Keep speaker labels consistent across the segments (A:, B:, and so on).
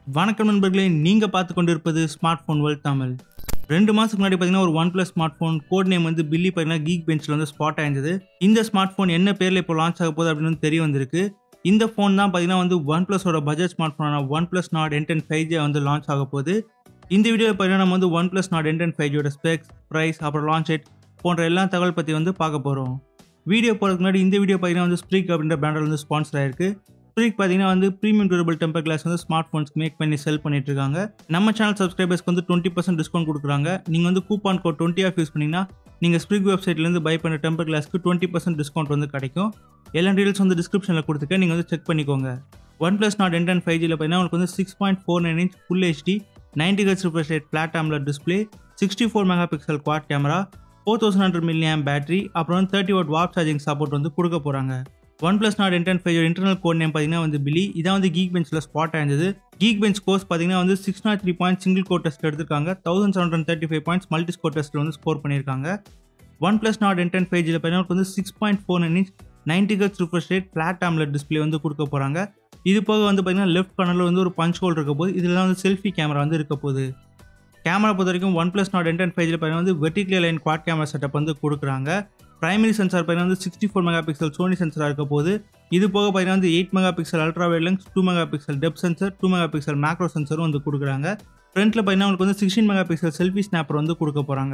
A: வணக்கம் நண்பர்களே நீங்கள் பார்த்து கொண்டிருப்பது ஸ்மார்ட் ஃபோன் வேர்ல்ட் தமிழ் ரெண்டு மாதத்துக்கு முன்னாடி பார்த்தீங்கன்னா ஒரு OnePlus smartphone code name வந்து பில்லி பார்த்தீங்கன்னா கீக் பெஞ்சில் வந்து ஸ்பாட் ஆயிருந்தது இந்த ஸ்மார்ட் ஃபோன் என்ன பேரில் இப்போ லான்ச் ஆக போகுது அப்படின்னு தெரிய வந்திருக்கு இந்த ஃபோன் தான் பார்த்தீங்கன்னா வந்து ஒன் ப்ளஸோட பட்ஜெட் ஸ்மார்ட் ஃபோனான OnePlus Nord N ten five G வந்து லான்ச் ஆக போகுது இந்த வீடியோவில் பார்த்தீங்கன்னா நம்ம வந்து OnePlus Nord N ten five ஜியோட ஸ்பெக்ஸ் ப்ரைஸ் அப்புறம் லான்ச் டேட் போன்ற எல்லா தகவல் பற்றி வந்து பார்க்க போகிறோம் வீடியோ போகிறதுக்கு முன்னாடி இந்த வீடியோ பார்த்தீங்கன்னா வந்து ஸ்ப்ரீக் அப்படின்ற பிராண்டில் வந்து ஸ்பான்சர் ஆயிருக்கு ஸ்ப்ரீக் பார்த்தீங்கன்னா வந்து ப்ரீமியம் டூரபிள் டெம்பர் கிளாஸ் வந்து ஸ்மார்ட் ஃபோன்ஸ் மேக் பண்ணி செல் பண்ணிட்டு இருக்காங்க நம்ம சேனல் சப்ஸ்கிரைபர்ஸ்க்கு வந்து டுவெண்ட்டி பர்சன்ட் டிஸ்கவுண்ட் கொடுக்குறாங்க நீங்கள் வந்து coupon code twenty off use பண்ணிங்கன்னா நீங்கள் ஸ்ப்ரிக் வெப்சைட்லேருந்து பை பண்ண டெம்பர் கிளாஸ்க்கு டுவெண்ட்டி பர்சன்ட் டிஸ்கவுண்ட் வந்து கிடைக்கும் எல்லா டீடைல்ஸ் வந்து டிஸ்கிரிப்ஷனில் கொடுத்துருக்கேன் நீங்கள் வந்து செக் பண்ணிக்கோங்க OnePlus Nord N ten five ஜியில் பார்த்தீங்கன்னா உங்களுக்கு வந்து six point four nine inch full HD ninety H refresh rate flat AMOLED display sixty four megapixel quad camera four thousand hundred milliamp battery அப்புறம் வந்து thirty watt warp charging support வந்து கொடுக்க போகிறாங்க OnePlus Nord N five internal code name பார்த்தீங்கன்னா வந்து Billie இதான் வந்து கீக் பெஞ்சில் ஸ்பாட் ஆயிருந்தது கீக் பெஞ்ச் கோர்ஸ் பார்த்தீங்கன்னா வந்து six nought three point single core test எடுத்திருக்காங்க thousand seven hundred thirty five points multi score டெஸ்ட்டில் வந்து ஸ்கோர் பண்ணியிருக்காங்க OnePlus Nord N ten five ஜியில் பார்த்தீங்கன்னா வந்து six point four nine inch ninety H refresh rate flat AMOLED display வந்து கொடுக்க போகிறாங்க இது போக வந்து பார்த்தீங்கன்னா லெஃப்ட் பேனலில் வந்து ஒரு பஞ்ச் ஹோல் இருக்க போது இதில் வந்து செல்ஃபி கேமரா வந்து இருக்க போகுது கேமரா பொறுத்த வரைக்கும் OnePlus Nord N ten five ஜியில் பார்த்தீங்கன்னா வந்து vertical line quad camera setup வந்து கொடுக்குறாங்க பிரைமரி சென்சார் பார்த்தீங்கன்னா வந்து sixty four megapixel Sony சென்சராக இருக்க போது இது போக பார்த்தீங்கன்னா வந்து eight megapixel ultra wide two megapixel depth sensor two megapixel macro சென்சரும் வந்து கொடுக்குறாங்க ஃப்ரண்ட்டில் பார்த்தீங்கன்னா உங்களுக்கு வந்து sixteen megapixel selfie snapper வந்து கொடுக்க போகிறாங்க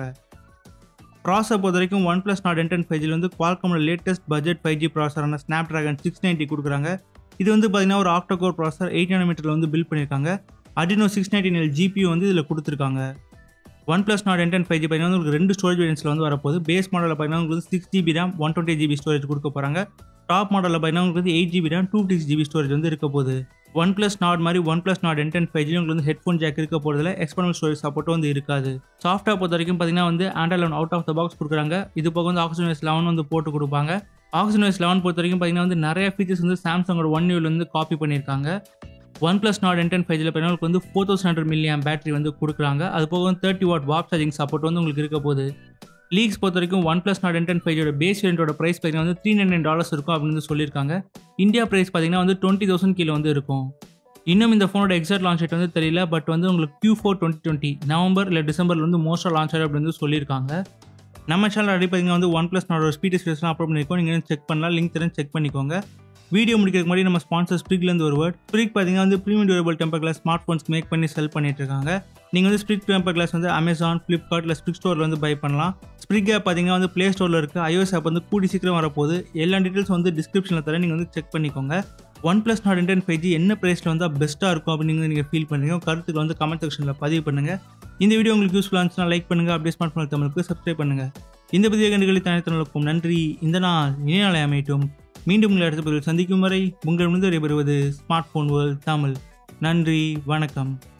A: ப்ராசர் பொறுத்த வரைக்கும் OnePlus Nord N ten five ஜியில் வந்து குவால்கமோட லேட்டஸ்ட் பட்ஜெட் ஃபைவ் ஜி ப்ராசரான ஸ்னாப் ட்ராகன் சிக்ஸ் நைன்ட்டி கொடுக்குறாங்க இது வந்து பார்த்தீங்கன்னா ஒரு ஆக்டோகோர் ப்ராசர் எயிட் நானோமீட்டரில் வந்து பில்ட் பண்ணியிருக்காங்க Adreno six ninety L GPU வந்து இதில் கொடுத்துருக்காங்க OnePlus Nord N ten five G பார்த்தீங்கன்னா உங்களுக்கு ரெண்டு ஸ்டோரேஜ் வேரியன்ஸில் வந்து வரப்போகுது பேஸ் மாடலில் பார்த்தீங்கன்னா உங்களுக்கு six GB RAM one twenty GB storage கொடுக்க போகிறாங்க டாப் மாடலில் பார்த்தீங்கன்னா உங்களுக்கு வந்து eight GB RAM two fifty GB storage வந்து இருக்க போகுது ஒன் ப்ளஸ் நாட் மாதிரி OnePlus Nord N ten five G உங்களுக்கு வந்து ஹெட்ஃபோன் ஜாக் இருக்க போகிறதுல எக்ஸ்பர்னல் ஸ்டோரேஜ் சப்போர்ட்டும் வந்து இருக்காது சாஃப்ட்வேர் பொறுத்த வரைக்கும் பார்த்தீங்கன்னா வந்து Android eleven out of the box கொடுக்குறாங்க இது போக வந்து ஆக்சிஜன் வைஸ் லெவன் வந்து போட்டு கொடுப்பாங்க ஆக்சிஜன் வைஸ் லெவன் பொறுத்த வரைக்கும் பார்த்தீங்கன்னா வந்து நிறைய ஃபீச்சர்ஸ் வந்து சாம்சங்கோட ஒன் யூவில் வந்து காப்பி பண்ணியிருக்காங்க OnePlus Nord N ten five ஜியில் பார்த்தீங்கன்னா வந்து four thousand hundred milliamp battery வந்து கொடுக்குறாங்க அது போக வந்து thirty watt warp charging support வந்து உங்களுக்கு இருக்க போகுது லீக்ஸ் பொறுத்த வரைக்கும் OnePlus Nord N ten five base வேரியண்டோட ப்ரைஸ் பார்த்தீங்கன்னா வந்து த்ரீ நைன் டாலர்ஸ் இருக்கும் அப்படின்னு வந்து சொல்லியிருக்காங்க இந்தியா ப்ரைஸ் பார்த்தீங்கன்னா வந்து டுவெண்ட்டி தௌசண்ட் கீழே வந்து இருக்கும் இன்னும் இந்த ஃபோனோட எக்ஸாக்ட் லான்ச் டேட் வந்து தெரியல பட் வந்து உங்களுக்கு Q4 four twenty twenty November இல்லை டிசம்பரில் வந்து மோஸ்ட்டாக லான்ச் ஆகும் அப்படின்னு வந்து சொல்லியிருக்காங்க நம்ம சேனல் அடி பார்த்தீங்கன்னா வந்து ஒன் ப்ளஸ் நாட் ஸ்பீட் ஸ்பேஸ்லாம் அப்லோட் பண்ணியிருக்கோம் நீங்கள் செக் பண்ணலாம் லிங்க் தரேன் செக் பண்ணிக்கோங்க வீடியோ முடிக்கிறதுக்கு முன்னாடி நம்ம ஸ்பான்சர் ஸ்ப்ரிக்லேருந்து ஒரு வேர்ட் ஸ்ப்ரிக் பார்த்தீங்கன்னா வந்து premium durable temper glass smartphones make பண்ணி செல் பண்ணிட்டு இருக்காங்க நீங்கள் வந்து ஸ்ப்ரிக் டெம்பர் கிளாஸ் வந்து அமேசான் ஃப்ளிப்கார்ட் இல்லை ஸ்ப்ரிக் ஸ்டோரில் வந்து பை பண்ணலாம் ஸ்ப்ரிக் ஆப் பார்த்தீங்கன்னா வந்து ப்ளே ஸ்டோரில் இருக்குது ஐஓஎஸ் ஆப் வந்து கூடி சீக்கிரம் வரப்போகுது எல்லா டீட்டெயில்ஸ் வந்து டிஸ்கிரிப்ஷனில் தரேன் நீங்கள் வந்து செக் பண்ணிக்கோங்க OnePlus Nord ten five G என்ன ப்ரைஸில் வந்து பெஸ்ட்டாக இருக்கும் அப்படின்னு நீங்கள் ஃபீல் பண்ணுறீங்க கருத்துக்கு வந்து கமெண்ட் செக்ஷனில் பதிவு பண்ணுங்கள் இந்த வீடியோ உங்களுக்கு யூஸ்ஃபுல்லாக இருந்துச்சுன்னா லைக் பண்ணுங்கள் அப்படியே ஸ்மார்ட் ஃபோன் தமிழுக்கு சப்ஸ்கிரைப் பண்ணுங்கள் இந்த புதிய கண்டுகளை தனித்தனக்கும் நன்றி இந்த நாள் இனிய நாளை அமையட்டும் மீண்டும் உங்களை அடுத்த பதிவில் சந்திக்கும் வரை உங்கள் முன்பு விடைபெறுவது ஸ்மார்ட் ஃபோன் வேர்ல்ட் தமிழ் நன்றி வணக்கம்